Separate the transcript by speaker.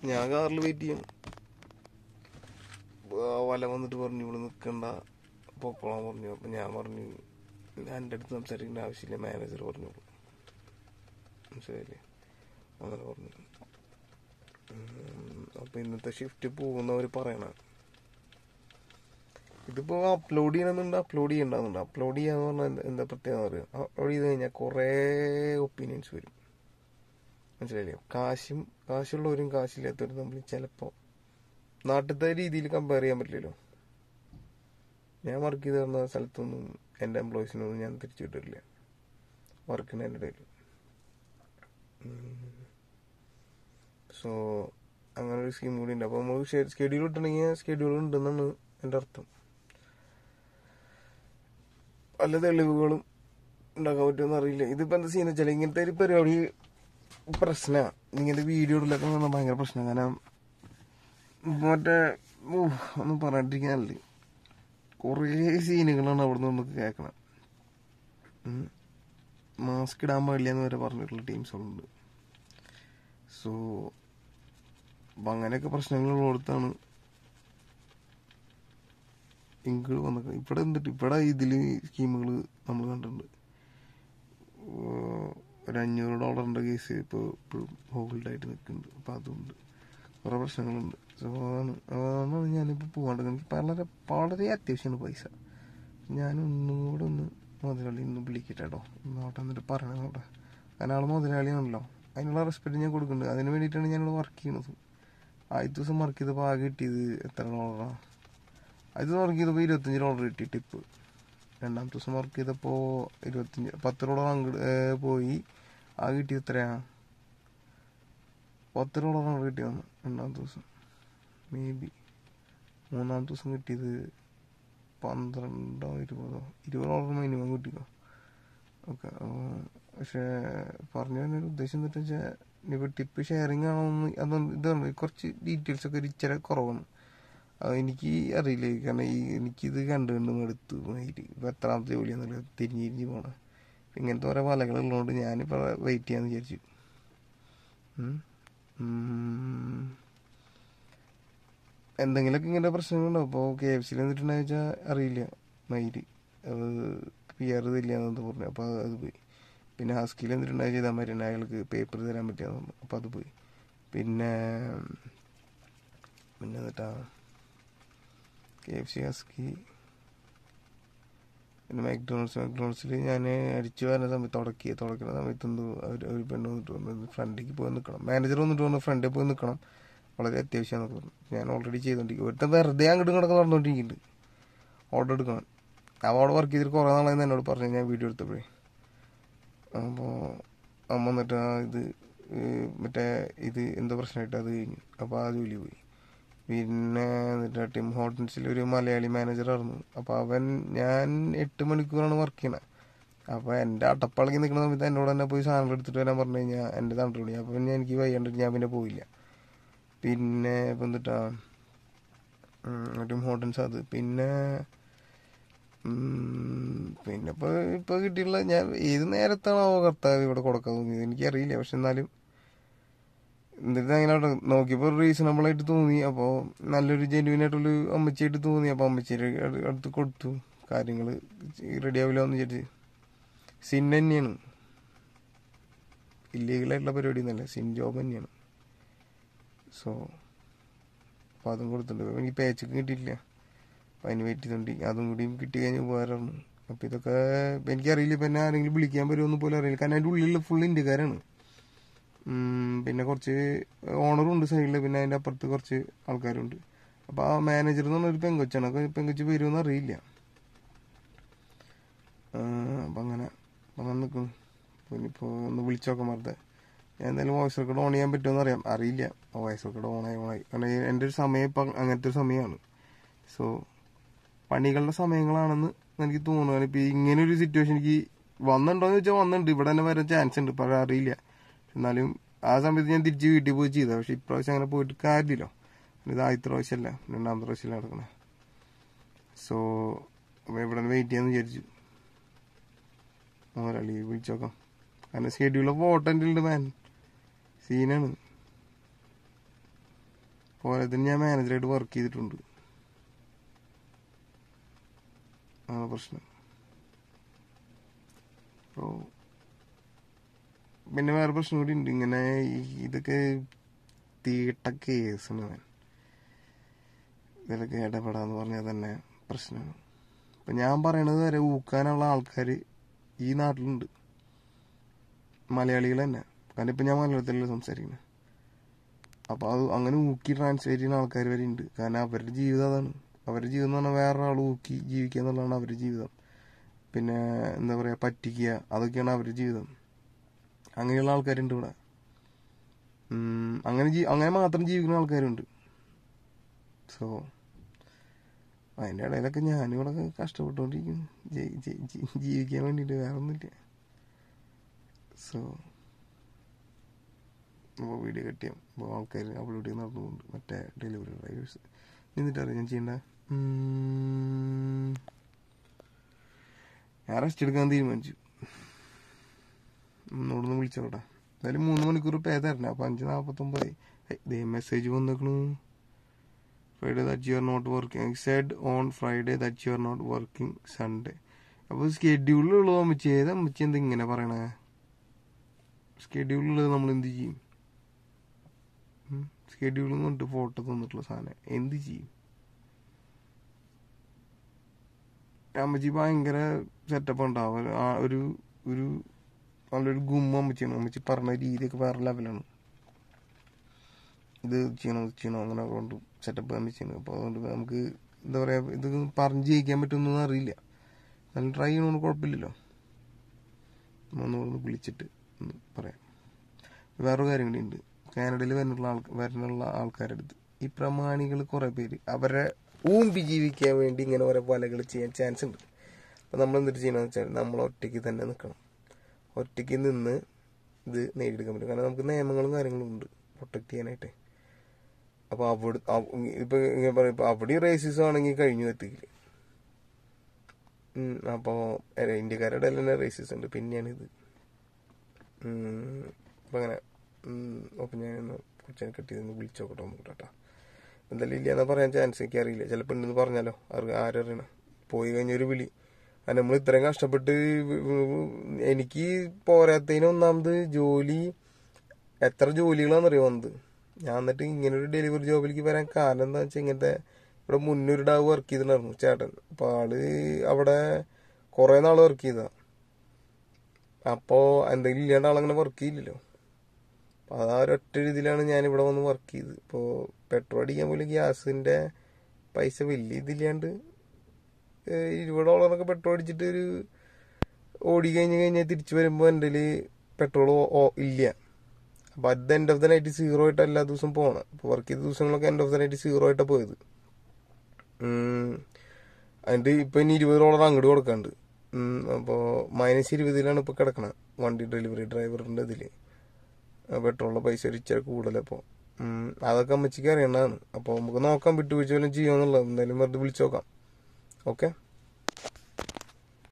Speaker 1: ഞാൻ കാറിൽ വെയിറ്റ് ചെയ്യണം ആ വല വന്നിട്ട് പറഞ്ഞു ഇവിടെ നിൽക്കണ്ട പൊക്കോളാൻ പറഞ്ഞു അപ്പം ഞാൻ പറഞ്ഞു എൻ്റെ അടുത്ത് സംസാരിക്കേണ്ട ആവശ്യമില്ല മാനേജർ പറഞ്ഞോളൂ മനസ്സിലായില്ലേ അങ്ങനെ പറഞ്ഞു ഉം, അപ്പൊ ഇന്നത്തെ ഷിഫ്റ്റ് പോകുന്നവർ പറയണ ഇതിപ്പോ അപ്ലോഡ് ചെയ്യണമെന്നുണ്ട് അപ്ലോഡ് ചെയ്യണ്ടെന്നുണ്ട് അപ്ലോഡ് ചെയ്യാന്ന് പറഞ്ഞാൽ എന്താ- എന്താ പ്രത്യേകത അറിയാം അപ്ലോഡ് ചെയ്ത് കഴിഞ്ഞാൽ കുറേ ഒപ്പീനിയൻസ് വരും മനസ്സിലായില്ലേ കാശും കാശുള്ളവരും കാശില്ലാത്തവരും തമ്മിൽ ചിലപ്പോൾ നാട്ടിലത്തെ രീതിയിൽ കമ്പയർ ചെയ്യാൻ പറ്റില്ലല്ലോ ഞാൻ വർക്ക് ചെയ്ത് തന്ന സ്ഥലത്തൊന്നും എൻ്റെ എംപ്ലോയീസിനൊന്നും ഞാൻ തിരിച്ചു വിട്ടിട്ടില്ല വർക്കിന് എൻ്റെ ഇടയിൽ സോ അങ്ങനെ ഒരു സ്കീം കൂടി ഉണ്ട് അപ്പോൾ നമ്മൾ സ്കെഡ്യൂൾ ഇട്ടണമെങ്കിൽ സ്കെഡ്യൂൾ ഉണ്ടെന്നാണ് എൻ്റെ അർത്ഥം പല തെളിവുകളും ഉണ്ടാക്കാൻ പറ്റുമെന്ന് അറിയില്ല ഇതിപ്പോൾ എന്താ ചെയ്യുന്നത് വെച്ചാൽ ഇങ്ങനത്തെ ഒരു പരിപാടി പ്രശ്നമാണ് ഇങ്ങനത്തെ വീഡിയോയിലൊക്കെ വന്നാൽ ഭയങ്കര പ്രശ്നമാണ് കാരണം മറ്റേ ഊ, ഒന്നും പറയാണ്ടിരിക്കാനല്ലേ കുറേ സീനുകളാണ് അവിടെ നിന്ന് നമുക്ക് കേൾക്കണം മാസ്ക് ഇടാൻ പാടില്ല എന്ന് വരെ പറഞ്ഞിട്ടുള്ള ടീംസുകളുണ്ട് സോ അപ്പം അങ്ങനെയൊക്കെ പ്രശ്നങ്ങളുള്ളിടത്താണ് ഇങ്ങോട്ട് വന്നത് ഇവിടെ എന്തിട്ട് ഇവിടെ ഇതിൽ സ്കീമുകൾ നമ്മൾ കണ്ടിട്ടുണ്ട് ഏഹ് ഒരു അഞ്ഞൂറ് ഡോളറിൻ്റെ കേസ് ഇപ്പോൾ ഇപ്പോഴും ഹോൾഡായിട്ട് നിൽക്കുന്നുണ്ട് അപ്പം അതുണ്ട് കുറേ പ്രശ്നങ്ങളുണ്ട് സോ അതാണ് അതാണ് ഞാനിപ്പോൾ പോകാണ്ട് എനിക്ക് വളരെ വളരെ അത്യാവശ്യമാണ് പൈസ ഞാൻ ഒന്നും കൂടെ ഒന്ന് മുതലാളി ഒന്ന് വിളിക്കട്ടെ കേട്ടോ നോട്ടെ എന്നിട്ട് പറയണം നോട്ടെ കാരണം ആൾ മുതലാളിയാണല്ലോ അതിനുള്ള റെസ്പെക്ട് ഞാൻ കൊടുക്കുന്നുണ്ട് അതിന് വേണ്ടിയിട്ടാണ് ഞാനിവിടെ വർക്ക് ചെയ്യണത് ആദ്യത്തെ ദിവസം വർക്ക് ചെയ്തപ്പോൾ ആകെ കിട്ടിയത് എത്ര ഡോളറാണ് ആദ്യത്തെ ദിവസം വർക്ക് ചെയ്തപ്പോൾ ഇരുപത്തഞ്ച് ഡോളർ കിട്ടി ടിപ്പ് രണ്ടാമത്തെ ദിവസം വർക്ക് ചെയ്തപ്പോൾ ഇരുപത്തഞ്ച് പത്ത് ഡോളർ അങ്ങോട്ട് പോയി ആകെ കിട്ടിയത് എത്രയാണ് പത്ത് ഡോളറാണ് കിട്ടിയത് രണ്ടാമത്തെ ദിവസം മേ ബി മൂന്നാമത്തെ ദിവസം കിട്ടിയത് പന്ത്രണ്ടോ ഇരുപതോ ഇരുപത് ഡോളർ മിനിമം കിട്ടിക്കോ ഓക്കെ പക്ഷേ പറഞ്ഞു വരുന്നൊരു ഉദ്ദേശം എന്താ വെച്ചാൽ ഇനിയിപ്പോൾ ടിപ്പ് ഷെയറിങ് ആണോ എന്ന് അതൊന്നും ഇതാണ് കുറച്ച് ഡീറ്റെയിൽസ് ഒക്കെ ഒരു ഇച്ചിരി കുറവാണ് അത് എനിക്ക് അറിയില്ല കാരണം ഈ എനിക്കിത് കണ്ടു കണ്ട് മടുത്തു മയില് ഇപ്പം എത്രാമത്തെ ജോലിയാണെന്നുള്ളത് തിരിഞ്ഞ് തിരിഞ്ഞ് പോകണം ഇങ്ങനത്തെ ഓരോ വലകളുള്ളതുകൊണ്ട് ഞാനിപ്പോൾ വെയിറ്റ് ചെയ്യാമെന്ന് വിചാരിച്ചു ഉം. ഉം. എന്തെങ്കിലുമൊക്കെ ഇങ്ങനെ പ്രശ്നങ്ങളുണ്ടാവും അപ്പോൾ കെ എഫ് സിയിൽ എന്നിട്ടുണ്ടെന്ന് വെച്ചാൽ അറിയില്ല മയില് അത് പി ആർ തരില്ല എന്നു പറഞ്ഞു അപ്പോൾ അത് പോയി പിന്നെ ഹസ്കിയിൽ എന്നിട്ടുണ്ടായി ചെയ്താൽ മതി അയാൾക്ക് പേപ്പർ തരാൻ പറ്റിയെന്ന് പറഞ്ഞു അപ്പോൾ അത് പോയി പിന്നെ പിന്നെ എന്നിട്ടാ കെ എഫ് സി ഹസ്കി പിന്നെ മാക്ഡൊണാൾഡ്സ് മാക്ഡൊണാൾഡ്സിൽ ഞാൻ അടിച്ചു വരുന്ന സമയത്ത് തുടക്കി തുടക്കുന്ന സമയത്ത് എന്തോ അവർ ഒരു പെണ്ണ് വന്നിട്ട് പറഞ്ഞു ഫ്രണ്ടിലേക്ക് പോയി നിൽക്കണം മാനേജർ വന്നിട്ട് പറഞ്ഞു ഫ്രണ്ടിൽ പോയി നിൽക്കണം വളരെ അത്യാവശ്യമാണെന്ന് പറഞ്ഞു ഞാൻ ഓൾറെഡി ചെയ്തുകൊണ്ടിരിക്കും ഒരുത്തൻ വെറുതെ അങ്ങോട്ടും ഇങ്ങോട്ടൊക്കെ നടന്നുകൊണ്ടിരിക്കുന്നുണ്ട് ഓർഡർ എടുക്കണം അവ അവിടെ വർക്ക് ചെയ്തിട്ട് കുറേ നാളായി എന്നോട് പറഞ്ഞു ഞാൻ വീഡിയോ എടുത്തപ്പോഴേ അപ്പോൾ അമ്മ വന്നിട്ട് ആ ഇത് ഏഹ് മറ്റേ ഇത് എന്തോ പ്രശ്നമായിട്ട് അത് കഴിഞ്ഞു അപ്പോൾ ആ ജോലി പോയി പിന്നെ എന്നിട്ട് ടിം ഹോട്ടൽസിൽ ഒരു മലയാളി മാനേജറായിരുന്നു അപ്പോൾ അവൻ ഞാൻ എട്ട് മണിക്കൂറാണ് വർക്ക് ചെയ്യണത് അപ്പോൾ എൻ്റെ അട്ടപ്പളക്കി നിൽക്കുന്ന സമയത്ത് എന്നോട് തന്നെ പോയി സാധനങ്ങൾ എടുത്തിട്ട് വരാൻ പറഞ്ഞു കഴിഞ്ഞാൽ എൻ്റെ തണ്ടോടി അപ്പോൾ പിന്നെ എനിക്ക് വയ്യാണ്ടിട്ട് ഞാൻ പിന്നെ പോയില്ല പിന്നെ ഇപ്പം എന്നിട്ടാ ടിം ഹോട്ടൽസ് അത് പിന്നെ ഉം, പിന്നെ ഇപ്പോൾ ഇപ്പോൾ കിട്ടിയിട്ടുള്ള ഞാൻ ഏത് നേരത്താണോ കർത്താവ് ഇവിടെ കൊടുക്കാൻ തോന്നിയത് എനിക്കറിയില്ല പക്ഷെ എന്നാലും എന്നിട്ട് അങ്ങനെ അവിടെ നോക്കിയപ്പോൾ റീസണബിൾ ആയിട്ട് തോന്നി അപ്പോൾ നല്ലൊരു ജെന്യൂൻ ആയിട്ടുള്ള അമ്മച്ചിയായിട്ട് തോന്നി അപ്പോൾ അമ്മച്ചിയുടെ അടു- അടുത്ത് കൊടുത്തു കാര്യങ്ങൾ റെഡി ആവില്ല എന്ന് വിചാരിച്ച് സിൻ തന്നെയാണ് ഇല്ലീഗലായിട്ടുള്ള പരിപാടി ഒന്നല്ല സിൻ ജോബ് തന്നെയാണ് സോ അപ്പോൾ അതും കൊടുത്തിട്ടുണ്ട് എനിക്ക് പേച്ചൊക്കെ കിട്ടിയിട്ടില്ല അപ്പോൾ അതിന് വെയിറ്റ് ചെയ്തോണ്ടി അതും കൂടിയും കിട്ടി കഴിഞ്ഞ് ഉപകാരമാണ് അപ്പോൾ ഇതൊക്കെ ഇപ്പം എനിക്കറിയില്ല ഇപ്പം എന്നെ ആരെങ്കിലും വിളിക്കാൻ പറ്റുമെന്ന് പോലും അറിയില്ല കാരണം അതിൻ്റെ ഉള്ളിൽ ഫുൾ ഇന്ത്യക്കാരാണ് ഉം, പിന്നെ കുറച്ച് ഓണറും ഉണ്ട് സൈഡിൽ പിന്നെ അതിൻ്റെ അപ്പുറത്ത് കുറച്ച് ആൾക്കാരുണ്ട് അപ്പോൾ ആ മാനേജർ എന്ന് പറഞ്ഞ ഒരു പെങ്കൊച്ചാണ് അപ്പോൾ പെങ്കൊച്ച് വരുമെന്ന് അറിയില്ല അപ്പം അങ്ങനെ അപ്പം അങ്ങനെ നിൽക്കുന്നു അപ്പോൾ ഇനിയിപ്പോൾ ഒന്ന് വിളിച്ചു നോക്കാം വെറുതെ ഞാൻ എന്തായാലും വോയിസ് റെക്കോർഡ് ഓൺ ചെയ്യാൻ പറ്റുമെന്ന് അറിയാം അറിയില്ല വോയിസ് റെക്കോർഡ് ഓണായി ഓണായി കാരണം ഈ- എൻ്റെ ഒരു സമയം ഇപ്പം അങ്ങനത്തെ ഒരു സമയമാണ് സോ പണികളുടെ സമയങ്ങളാണെന്ന് എനിക്ക് തോന്നുന്നു കാരണം ഇപ്പം ഇങ്ങനെ ഒരു സിറ്റുവേഷൻ എനിക്ക് വന്നിട്ടുണ്ടോ എന്ന് വെച്ചാൽ വന്നിട്ടുണ്ട് ഇവിടെ തന്നെ വരാൻ ചാൻസ് ഉണ്ട് പക്ഷേ അറിയില്ല എന്നാലും ആ സമയത്ത് ഞാൻ തിരിച്ച് വീട്ടിൽ പോയി ചെയ്ത പക്ഷെ ഇപ്രാവശ്യം അങ്ങനെ പോയിട്ട് കാര്യമില്ലല്ലോ ഇത് ആദ്യത്തെ പ്രാവശ്യമല്ല രണ്ടാമത്തെ പ്രാവശ്യമല്ല നടക്കണേ സോ അപ്പോൾ ഇവിടെ വെയിറ്റ് ചെയ്യാന്ന് വിചാരിച്ചു ഒരാളി വിളിച്ചു നോക്കാം കാരണം ഷെഡ്യൂൾ ഓഫ് ഓട്ടൻ്റെ ഉണ്ട് മാൻ സീനാണ് പോരാത്തിന് ഞാൻ മാനേജറായിട്ട് വർക്ക് ചെയ്തിട്ടുണ്ട് അതാണ് പ്രശ്നം അപ്പോൾ പിന്നെ വേറെ പ്രശ്നം കൂടി ഉണ്ട് ഇങ്ങനെ ഈ- ഇതൊക്കെ തീട്ട കേസാണ് അവൻ ഇതിലൊക്കെ ഇടപെടാന്ന് പറഞ്ഞാൽ തന്നെ പ്രശ്നമാണ് ഇപ്പം ഞാൻ പറയണത് വരെ ഊക്കാനുള്ള ആൾക്കാർ ഈ നാട്ടിലുണ്ട് മലയാളികൾ തന്നെ കാരണം ഇപ്പം ഞാൻ മലയാളത്തിലല്ലേ സംസാരിക്കുന്നത് അപ്പോൾ അത് അങ്ങനെ ഊക്കി ട്രാൻസ്ലേറ്റ് ചെയ്യുന്ന ആൾക്കാർ വരെ ഉണ്ട് കാരണം അവരുടെ ജീവിതം അതാണ് അവരുടെ ജീവിതം എന്ന് പറഞ്ഞാൽ വേറൊരാൾ ഊക്കി ജീവിക്കുക എന്നുള്ളതാണ് അവരുടെ ജീവിതം പിന്നെ എന്താ പറയുക പറ്റിക്കുക അതൊക്കെയാണ് അവരുടെ ജീവിതം അങ്ങനെയുള്ള ആൾക്കാരുണ്ട് ഇവിടെ ഉം, അങ്ങനെ ജീ അങ്ങനെ മാത്രം ജീവിക്കുന്ന ആൾക്കാരുണ്ട് സോ അതിൻ്റെ ഇടയിലൊക്കെ ഞാനിവിടെ കഷ്ടപ്പെട്ടുകൊണ്ടിരിക്കുന്നു ജയി- ജയി- ജയി- ജീവിക്കാൻ വേണ്ടിയിട്ട് വേറെ ഒന്നുമില്ല സോ അപ്പോൾ വീഡിയോ കട്ട് ചെയ്യാം അപ്പോൾ ആൾക്കാർ അപ്ലോഡ് ചെയ്ത് നടന്നുകൊണ്ട് മറ്റേ ഡെലിവറി ഡ്രൈവേഴ്സ് എന്നിട്ട് അറിയാം ഞാൻ ചെയ്യേണ്ട ഉം, ഞാൻ റെസ്റ്റ് എടുക്കാൻ തീരുമാനിച്ചു ഒന്നുകൂടെ ഒന്ന് വിളിച്ചോട്ടെ എന്തായാലും മൂന്ന് മണിക്കൂർ പേ തരണം അപ്പോൾ അഞ്ച് നാൽപ്പത്തൊമ്പതായി ഇതേ മെസ്സേജ് വന്നേക്കണു Friday that you are not working said on Friday that you are not working Sunday അപ്പോൾ സ്കെഡ്യൂളിലുള്ളത് അമ്മച്ചി ഏത് അമ്മച്ചി എന്താ ഇങ്ങനെ പറയണേ സ്കെഡ്യൂളിലുള്ളത് നമ്മൾ എന്ത് ചെയ്യും സ്കെഡ്യൂളും കൊണ്ട് ഫോട്ടോ തന്നിട്ടുള്ള സാധനം എന്ത് ചെയ്യും അമ്മച്ചി ഭയങ്കര സെറ്റപ്പ് ഉണ്ടാവും ആ ഒരു ഒരു നല്ലൊരു ഗുമ്മ അമ്മച്ചിയാണ് അമ്മച്ചി പറഞ്ഞ രീതിയൊക്കെ വേറെ ലെവലാണ് ഇത് ചെയ്യണം ഇത് ചെയ്യണം അങ്ങനെ കൊണ്ട് സെറ്റപ്പ് അമ്മച്ചിയാണ് അപ്പോൾ അതുകൊണ്ട് നമുക്ക് എന്താ പറയുക ഇത് പറഞ്ഞ് ജയിക്കാൻ പറ്റുമെന്നൊന്നും അറിയില്ല എന്നാലും ട്രൈ ചെയ്യണമെന്ന് കുഴപ്പമില്ലല്ലോ ഒന്നുകൂടെ വിളിച്ചിട്ട് ഒന്ന് പറയാം വേറൊരു കാര്യം കൂടി ഉണ്ട് കാനഡയിൽ വരുന്നുള്ള ആൾ വരുന്നുള്ള ആൾക്കാരുടെ അടുത്ത് ഈ പ്രമാണികൾ കുറേ പേര് അവരെ ഊമ്പി ജീവിക്കാൻ വേണ്ടി ഇങ്ങനെ ഓരോ വലകൾ ചെയ്യാൻ ചാൻസ് ഉണ്ട് അപ്പം നമ്മൾ എന്തിട്ട് ചെയ്യണമെന്ന് വെച്ചാൽ നമ്മൾ ഒറ്റയ്ക്ക് തന്നെ നിൽക്കണം ഒറ്റയ്ക്ക് നിന്ന് ഇത് നേടിയെടുക്കാൻ പറ്റും കാരണം നമുക്ക് നിയമങ്ങളും കാര്യങ്ങളും ഉണ്ട് പ്രൊട്ടക്ട് ചെയ്യാനായിട്ട് അപ്പോൾ അവിടെ ഇപ്പം ഇങ്ങനെ പറയും ഇപ്പോൾ അവിടെ റേസിസം ആണെങ്കിൽ കഴിഞ്ഞു എത്തിക്കില്ല അപ്പോൾ ഇന്ത്യക്കാരുടെ എല്ലാം തന്നെ റേസിസ് ഉണ്ട് പിന്നെയാണ് ഇത് അപ്പം അങ്ങനെ അപ്പം ഞാനൊന്ന് കൊച്ചിനെ കെട്ടിയതൊന്ന് വിളിച്ചു നോക്കട്ടെ ഒന്ന് കേട്ടോ എന്തായാലും ഇല്ല എന്നാ പറയാൻ ചാൻസ് എനിക്ക് അറിയില്ല ചിലപ്പോൾ ഉണ്ടെന്ന് പറഞ്ഞാലോ അറി ആരറിയണ പോയി കഴിഞ്ഞൊരു വിളി അത് നമ്മൾ ഇത്രയും കഷ്ടപ്പെട്ട് എനിക്ക് പോരാത്തതിന് ഒന്നാമത് ജോലി എത്ര ജോലികളാണെന്നറിയോ വന്നത് ഞാൻ എന്നിട്ട് ഇങ്ങനെ ഒരു ഡെലിവറി ജോബിലേക്ക് വരാൻ കാരണം എന്താ വെച്ചാൽ ഇങ്ങനത്തെ ഇവിടെ മുന്നൊരു ഡാവ് വർക്ക് ചെയ്തിട്ടുണ്ടായിരുന്നു ചേട്ടൻ അപ്പോൾ ആള് അവിടെ കുറേ നാൾ വർക്ക് ചെയ്താ അപ്പോൾ എന്തെങ്കിലും ഇല്ലാണ്ട് ആളങ്ങനെ വർക്ക് ചെയ്യില്ലല്ലോ അപ്പോൾ അത് ആ ഒരൊറ്റ രീതിയിലാണ് ഞാൻ ഇവിടെ വന്ന് വർക്ക് ചെയ്തത് ഇപ്പോൾ പെട്രോൾ അടിക്കാൻ പോലും ഗ്യാസിൻ്റെ പൈസ വലിയ ഇതില്ലാണ്ട് ഏഹ് ഇരുപത് ഡോളറൊക്കെ പെട്രോൾ അടിച്ചിട്ട് ഒരു ഓടി കഴിഞ്ഞ് കഴിഞ്ഞാൽ തിരിച്ചു വരുമ്പോൾ എൻ്റെ പെട്രോൾ ഇല്ല അപ്പോൾ അത് end of the night zero ആയിട്ട് എല്ലാ ദിവസവും പോകണം അപ്പോൾ വർക്ക് ചെയ്ത ദിവസങ്ങളൊക്കെ end of the night zero ആയിട്ടാണ് പോയത് അതിൻ്റെ ഇപ്പം ഇനി ഇരുപത് ഡോളർ അങ്ങോട്ട് കൊടുക്കാണ്ട് അപ്പോൾ മൈനസ് ഇരുപതിലാണ് ഇപ്പോൾ കിടക്കണത് വണ്ടി ഡെലിവറി ഡ്രൈവറിൻ്റെ ഇതിൽ പെട്രോളിൻ്റെ പൈസ ഒരു ഇച്ചിരി കൂടുതലപ്പോൾ അതൊക്കെ അമ്മച്ചിക്ക് അറിയണതാണ് അപ്പോൾ നമുക്ക് നോക്കാം വിട്ടുവീഴ്ച വല്ലതും ചെയ്യുമെന്നുള്ളത് എന്തായാലും വെറുതെ വിളിച്ചു നോക്കാം ഓക്കെ